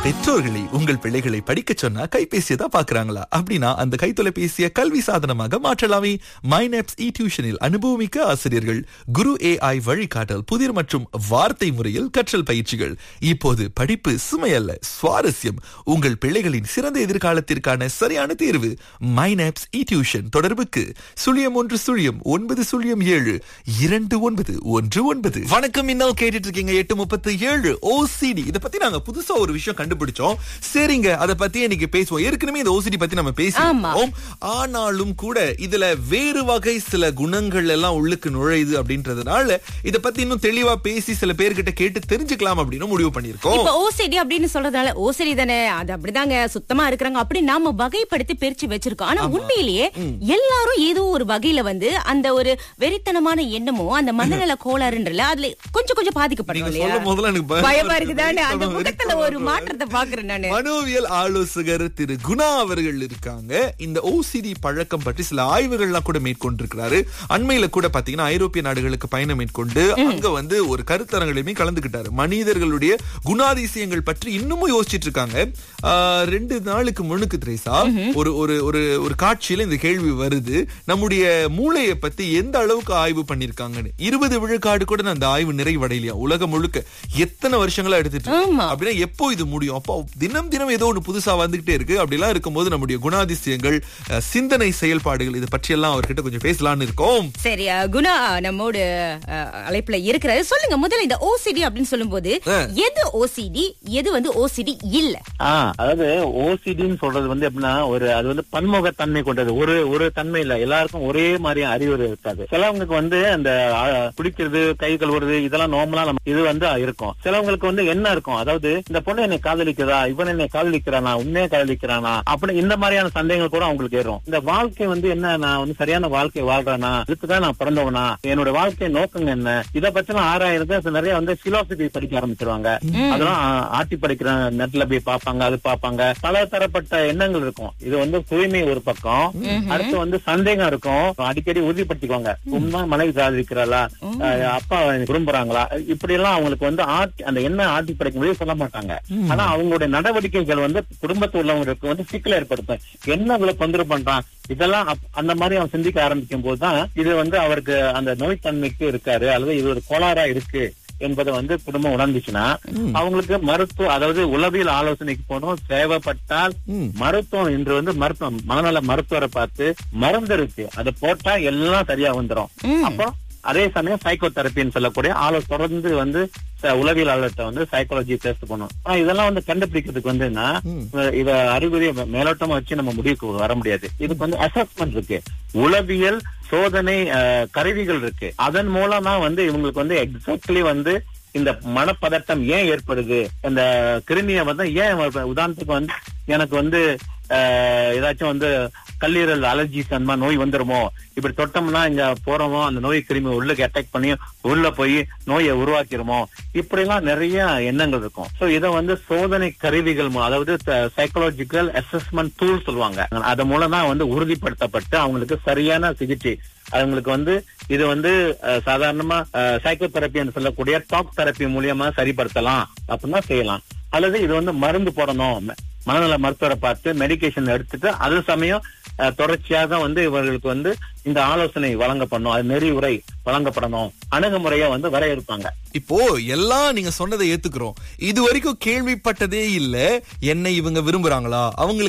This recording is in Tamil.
பெற்றோர்களை உங்கள் பிள்ளைகளை படிக்க சொன்னா கைபேசியை தான் பாக்குறாங்களா அப்படின்னா அந்த கைத்தொலைபேசியை கல்வி சாதனமாக மாற்றலாமே மைனப்ஸ் இ டியூஷனில் அனுபவமிக்க ஆசிரியர்கள் குரு ஏஐ வழிகாட்டல் புதிர் மற்றும் வார்த்தை முறையில் கற்றல் பயிற்சிகள் இப்போது படிப்பு சுமையல்ல சுவாரஸ்யம் உங்கள் பிள்ளைகளின் சிறந்த எதிர்காலத்திற்கான சரியான தேர்வு மைனப்ஸ் இ டியூஷன் தொடர்புக்கு சுழியம் ஒன்று சுழியம் ஒன்பது சுழியம் ஏழு இரண்டு ஒன்பது ஒன்று ஒன்பது வணக்கம் இன்னும் கேட்டுட்டு இருக்கீங்க எட்டு முப்பத்து ஏழு ஓசிடி இதை பத்தி நாங்க புதுசா ஒரு விஷயம் கண்டுபிடிச்சோம் சரிங்க அதை பத்தி இன்னைக்கு பேசுவோம் ஏற்கனவே இந்த ஓசிடி பத்தி நம்ம பேசியிருக்கோம் ஆனாலும் கூட இதுல வேறு வகை சில குணங்கள் எல்லாம் உள்ளுக்கு நுழையுது அப்படின்றதுனால இத பத்தி இன்னும் தெளிவா பேசி சில பேர்கிட்ட கேட்டு தெரிஞ்சுக்கலாம் அப்படின்னு முடிவு பண்ணிருக்கோம் இப்ப ஓசிடி அப்படின்னு சொல்றதுனால ஓசிடி தானே அது அப்படிதாங்க சுத்தமா இருக்கிறாங்க அப்படி நாம வகைப்படுத்தி பிரிச்சு வச்சிருக்கோம் ஆனா உண்மையிலேயே எல்லாரும் ஏதோ ஒரு வகையில வந்து அந்த ஒரு வெறித்தனமான எண்ணமோ அந்த மனநல கோளாறுன்றல அதுல கொஞ்சம் கொஞ்சம் பாதிக்கப்படுறோம் நீங்க இல்லையா சொல்லும் போதெல்லாம் எனக்கு பயமா பயமா இருக்கு. இருக்குதானே அந்த வெறித்தனம், முகத்துல ஒரு மாற்றத்தை பாக்குறேன் நானு மனோவியல் ஆலோசகர் திரு குணா அவர்கள் இருக்காங்க இந்த ஓசிடி பழக்கம் பற்றி சில ஆய்வுகள்லாம் கூட மேற்கொண்டிருக்கிறாரு அண்மையில கூட பாத்தீங்கன்னா ஐரோப்பிய நாடுகளுக்கு பயணம் மேற்கொண்டு அங்க வந்து ஒரு கருத்தரங்களையுமே கலந்துகிட்டாரு மனிதர்களுடைய குணாதிசயங்கள் பற்றி இன்னமும் யோசிச்சிட்டு இருக்காங்க ஆஹ், ரெண்டு நாளுக்கு முன்னுக்கு திரேசா ஒரு ஒரு ஒரு ஒரு காட்சியில இந்த கேள்வி வருது நம்முடைய மூளையை பத்தி எந்த அளவுக்கு ஆய்வு பண்ணிருக்காங்கன்னு இருபது விழுக்காடு கூட அந்த ஆய்வு நிறைவடையலையா உலகம் முழுக்க எத்தனை வருஷங்களா எடுத்துட்டு இருக்கு? ஆமா. அப்படின்னா எப்போ இது முடியும் அப்போ தினம் தினம் ஏதோ ஒண்ணு புதுசா வந்துகிட்டே இருக்கு அப்படிலாம் இருக்கும்போது நம்முடைய குணாதிசயங்கள் அஹ், சிந்தனை செயல்பாடுகள் இது பற்றி எல்லாம் அவர்கிட்ட கொஞ்சம் பேசலாம்னு இருக்கோம் சரி அஹ், குணா நம்மோடு அஹ், அழைப்புல இருக்கிறாரு சொல்லுங்க முதல்ல இந்த ஓசிடி அப்படின்னு சொல்லும்போது எது ஓசிடி எது வந்து ஓசிடி இல்ல ஆ அதாவது ஓசிடின்னு சொல்றது வந்து எப்படின்னா ஒரு அது வந்து பன்முகத்தன்மை கொண்டது ஒரு ஒரு தன்மை இல்ல எல்லாருக்கும் ஒரே மாதிரி அறிவு இருக்காது சிலவங்களுக்கு வந்து அந்த ஆ, குடிக்கிறது கை கழுவுறது இதெல்லாம் நார்மலா நம்ம இது வந்து இருக்கும் சிலவங்களுக்கு வந்து என்ன இருக்கும் அதாவது இந்த பொண்ணு என்னை காதலிக்கிறதா இவன் என்னை காதலிக்கிறானா உண்மையா காதலிக்கிறானா அப்படி இந்த மாதிரியான சந்தேகங்கள் கூட அவங்களுக்கு ஏறும் இந்த வாழ்க்கை வந்து என்ன நான் வந்து சரியான வாழ்க்கை வாழ்றேனா இதுக்குதான் நான் பிறந்தவனா என்னோட வாழ்க்கை நோக்கங்க என்ன இதை பத்தி ஆறாயிரம் நிறைய வந்து பிலாசபி படிக்க ஆரம்பிச்சிருவாங்க அதெல்லாம் ஆ, ஆட்டி படிக்கிற நெட்ல போய் பார்ப்பாங்க அது பார்ப்பாங்க பல தரப்பட்ட எண்ணங்கள் இருக்கும் இது வந்து தூய்மை ஒரு பக்கம் அடுத்து வந்து சந்தேகம் இருக்கும் அடிக்கடி உறுதிப்படுத்திக்குவாங்க உண்மை மனைவி காதலிக்கிறாளா அஹ், அப்பா எனக்கு விரும்புறாங்களா இப்படி எல்லாம் அவங்களுக்கு வந்து ஆட்டி அந்த எண்ணம் ஆட்டி படைக்க முடியும் சொல்ல மாட்டாங்க ஆனா அவங்களுடைய நடவடிக்கைகள் வந்து குடும்பத்தில் உள்ளவங்களுக்கு வந்து சிக்கல் ஏற்படுத்தும் என்ன இவ்வளவு தொந்தரவு பண்றான் இதெல்லாம் அப்- அந்த மாதிரி அவன் சிந்திக்க ஆரம்பிக்கும் போதுதான் இது வந்து அவருக்கு அந்த நோய்த்தன்மைக்கு இருக்காரு அல்லது இது ஒரு கோளாறா இருக்கு என்பதை வந்து குடும்பம் உணர்ந்துச்சுன்னா அவங்களுக்கு மருத்துவ அதாவது உளவியல் ஆலோசனைக்கு போகணும் தேவைப்பட்டால் மருத்துவம் இன்று வந்து மருத்துவம் மனநல மருத்துவரை பார்த்து மருந்து இருக்கு அதை போட்டா எல்லாம் சரியா வந்துரும் அப்போ அதே சமயம் சைக்கோ தெரப்பின்னு சொல்லக்கூடிய ஆலோ தொடர்ந்து வந்து ச- உளவியல் ஆலோசனை வந்து சைக்காலஜி டெஸ்ட் பண்ணும் ஆனா இதெல்லாம் வந்து கண்டுபிடிக்கிறதுக்கு வந்து என்ன, இத அறிகுறியை மே- மேலோட்டமா வச்சு நம்ம முடிவுக்கு வர முடியாது இதுக்கு வந்து அசஸ்மெண்ட் இருக்கு உளவியல் சோதனை அஹ், கருவிகள் இருக்கு அதன் மூலமா வந்து இவங்களுக்கு வந்து எக்ஸாக்ட்லி வந்து இந்த மனப்பதட்டம் ஏன் ஏற்படுது இந்த கிருமியை வந்து ஏன் வ- உதாரணத்துக்கு வந்து எனக்கு வந்து அஹ், ஏதாச்சும் வந்து கல்லீரல் அலர்ஜிஸ் அந்த மாதிரி நோய் வந்துருமோ இப்படி தொட்டோம்னா இங்க போறோமோ அந்த நோய் கிருமி உள்ளுக்கு அட்டாக் பண்ணி உள்ள போய் நோயை உருவாக்கிருமோ இப்படி எல்லாம் நிறைய எண்ணங்கள் இருக்கும் சோ இதை வந்து சோதனை கருவிகள் மூலம் அதாவது சைக்கலாஜிக்கல் அசஸ்மெண்ட் டூல் சொல்லுவாங்க அது மூலமா வந்து உறுதிப்படுத்தப்பட்டு அவங்களுக்கு சரியான சிகிச்சை அவங்களுக்கு வந்து இது வந்து அஹ், சாதாரணமா சைக்கோ தெரப்பி சொல்லக்கூடிய டாக் தெரப்பி மூலியமா சரிப்படுத்தலாம் அப்படின்னா செய்யலாம் அல்லது இது வந்து மருந்து போடணும் ம- மனநல மருத்துவரை பார்த்து மெடிகேஷன் எடுத்துட்டு அது சமயம் அஹ், தொடர்ச்சியாக வந்து இவர்களுக்கு வந்து இந்த ஆலோசனை வழங்கப்படணும் அது நெறிவுரை வழங்கப்படணும் அணுகுமுறையை வந்து வரையறுப்பாங்க இப்போ எல்லாம் நீங்க சொன்னதை ஏத்துக்கிறோம் இது வரைக்கும் கேள்விப்பட்டதே இல்ல என்னை இவங்க விரும்புறாங்களா அவங்களுக்கு